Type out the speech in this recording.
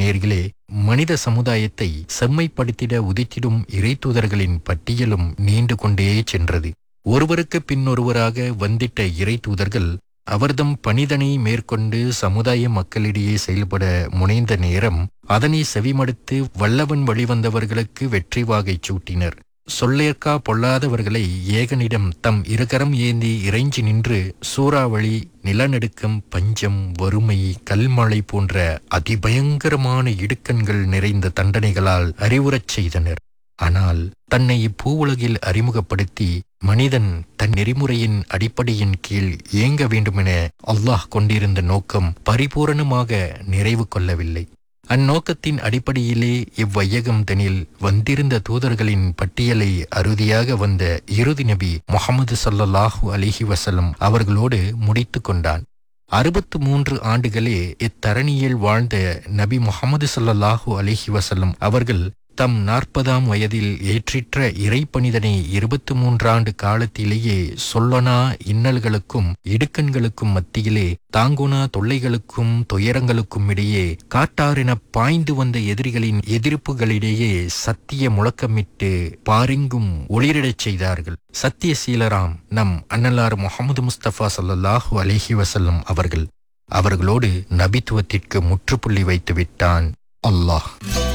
நேர்களே மனித சமுதாயத்தை செம்மைப்படுத்திட உதித்திடும் இறைத்தூதர்களின் பட்டியலும் நீண்டு கொண்டே சென்றது ஒருவருக்கு பின்னொருவராக வந்திட்ட இறைத்தூதர்கள் அவர்தம் பணிதனை மேற்கொண்டு சமுதாய மக்களிடையே செயல்பட முனைந்த நேரம் அதனை செவிமடுத்து வல்லவன் வழிவந்தவர்களுக்கு வெற்றி வாகை சூட்டினர் சொல்லேற்கா பொல்லாதவர்களை ஏகனிடம் தம் இருகரம் ஏந்தி இறைஞ்சி நின்று சூறாவளி நிலநடுக்கம் பஞ்சம் வறுமை கல்மழை போன்ற அதிபயங்கரமான இடுக்கண்கள் நிறைந்த தண்டனைகளால் அறிவுறச் செய்தனர் ஆனால் தன்னை இப்பூவுலகில் அறிமுகப்படுத்தி மனிதன் தன் நெறிமுறையின் அடிப்படையின் கீழ் இயங்க வேண்டுமென அல்லாஹ் கொண்டிருந்த நோக்கம் பரிபூரணமாக நிறைவு கொள்ளவில்லை அந்நோக்கத்தின் அடிப்படையிலே இவ்வையகம் தனில் வந்திருந்த தூதர்களின் பட்டியலை அறுதியாக வந்த இறுதி நபி முகமது ஸல்லல்லாஹு அலிஹி வசல்லம் அவர்களோடு முடித்து கொண்டான் அறுபத்து மூன்று ஆண்டுகளே இத்தரணியில் வாழ்ந்த நபி முகமது ஸல்லல்லாஹு அலிஹி வசல்லம் அவர்கள் தம் நாற்பதாம் வயதில் ஏற்றிற்ற இறைப்பணிதனை இருபத்து மூன்றாண்டு காலத்திலேயே சொல்லனா இன்னல்களுக்கும் இடுக்கண்களுக்கும் மத்தியிலே தாங்குனா தொல்லைகளுக்கும் துயரங்களுக்கும் இடையே காட்டாரென பாய்ந்து வந்த எதிரிகளின் எதிர்ப்புகளிடையே சத்திய முழக்கமிட்டு பாரெங்கும் ஒளிரிடச் செய்தார்கள் சத்திய சீலராம் நம் அன்னலார் முகமது முஸ்தபா ஸல்லல்லாஹு அலைஹி வஸல்லம் அவர்கள் அவர்களோடு நபித்துவத்திற்கு முற்றுப்புள்ளி வைத்து விட்டான் அல்லாஹ்